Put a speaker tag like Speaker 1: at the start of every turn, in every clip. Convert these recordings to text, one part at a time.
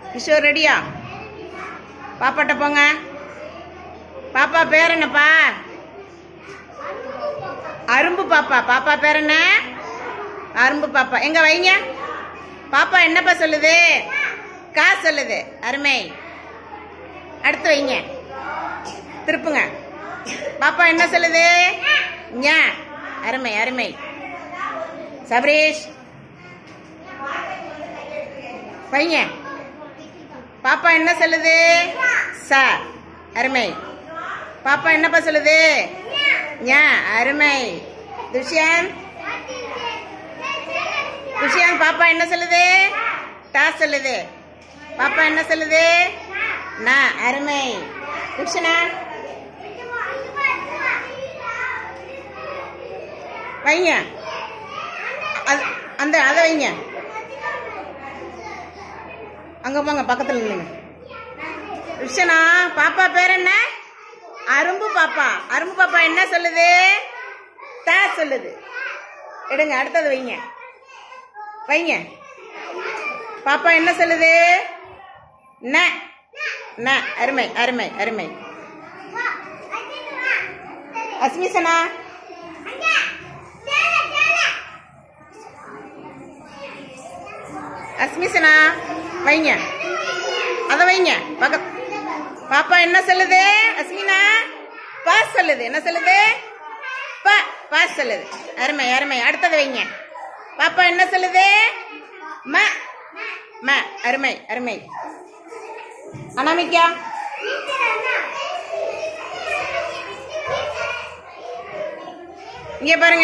Speaker 1: கிஷோர் ரெடியா பாப்பாட்ட போங்க பாப்பா பேர் என்னப்பா அரும்பு பாப்பா பாப்பா பேர் என்ன அரும்பு பாப்பா எங்க வைங்க பாப்பா என்னப்பா சொல்லுது கா சொல்லுது அருமை அடுத்து வைங்க திருப்புங்க பாப்பா என்ன சொல்லுது ஞா அருமை அருமை சபரீஷ் வைங்க பாப்பா என்ன சொல்லுது ச அருமை பாப்பா என்னப்பா சொல்லுது ஞா அருமை துஷ்யந்த் துஷ்யந்த் பாப்பா என்ன சொல்லுது டா சொல்லுது பாப்பா என்ன சொல்லுது நா அருமை துஷனா வைங்க அது அந்த அதை வைங்க அங்க போங்க பக்கத்துல நில்லுங்க ரிஷனா பாப்பா பேர் என்ன அரும்பு பாப்பா அரும்பு பாப்பா என்ன சொல்லுது த சொல்லுது எடுங்க அடுத்தது வைங்க வைங்க பாப்பா என்ன சொல்லுது ந ந அருமை அருமை அருமை அஸ்மிசனா அஸ்மிசனா வைங்க அதை வைங்க பக்க பாப்பா என்ன சொல்லுது அஸ்மினா பா சொல்லுது என்ன சொல்லுது பா பா சொல்லுது அருமை அருமை அடுத்தது வைங்க பாப்பா என்ன சொல்லுது ம ம அருமை அருமை அனாமிக்கா இங்க பாருங்க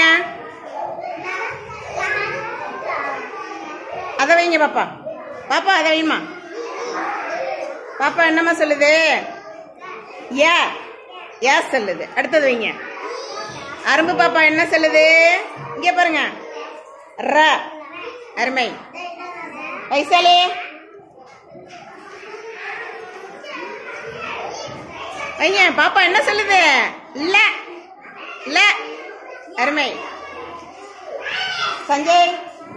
Speaker 1: அதை வைங்க பாப்பா பாப்பா அதை வைமா பாப்பா என்னம்மா சொல்லுது ஏ ஏ சொல்லுது அடுத்தது வைங்க அரும்பு பாப்பா என்ன சொல்லுது இங்க பாருங்க ர அருமை வைசாலி வைங்க பாப்பா என்ன சொல்லுது ல ல அருமை சஞ்சய்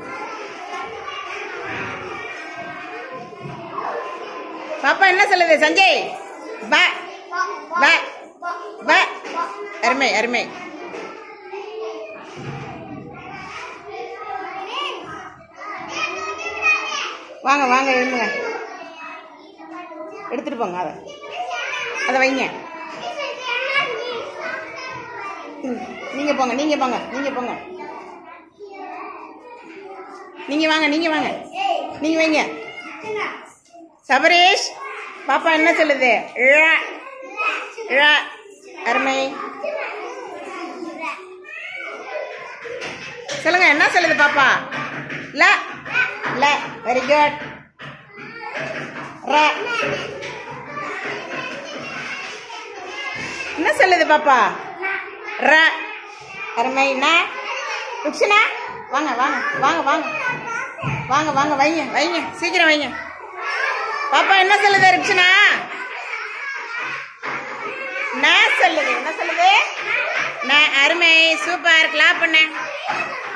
Speaker 1: பாப்பா என்ன சொல்லுது சஞ்சய் ப ப ப அருமை அருமை வாங்க வாங்க எழுந்துங்க எடுத்துட்டு போங்க அதை அதை வைங்க ம், நீங்க போங்க நீங்க போங்க நீங்க போங்க நீங்க வாங்க நீங்க வாங்க நீங்க வைங்க சபரேஷ் பாப்பா என்ன சொல்லுது ழ ழ அருமை சொல்லுங்க என்ன சொல்லுது பாப்பா ல ல வெரி குட் ர என்ன சொல்லுது பாப்பா ர அருமை ந ருக்ஷனா வாங்க வாங்க வாங்க வாங்க வாங்க வாங்க வைங்க வைங்க சீக்கிரம் வைங்க பாப்பா என்ன சொல்லுது ரிக்ஷனா நான் சொல்லுது என்ன சொல்லுது நான் அருமை சூப்பர் கிளாப் பண்ணேன்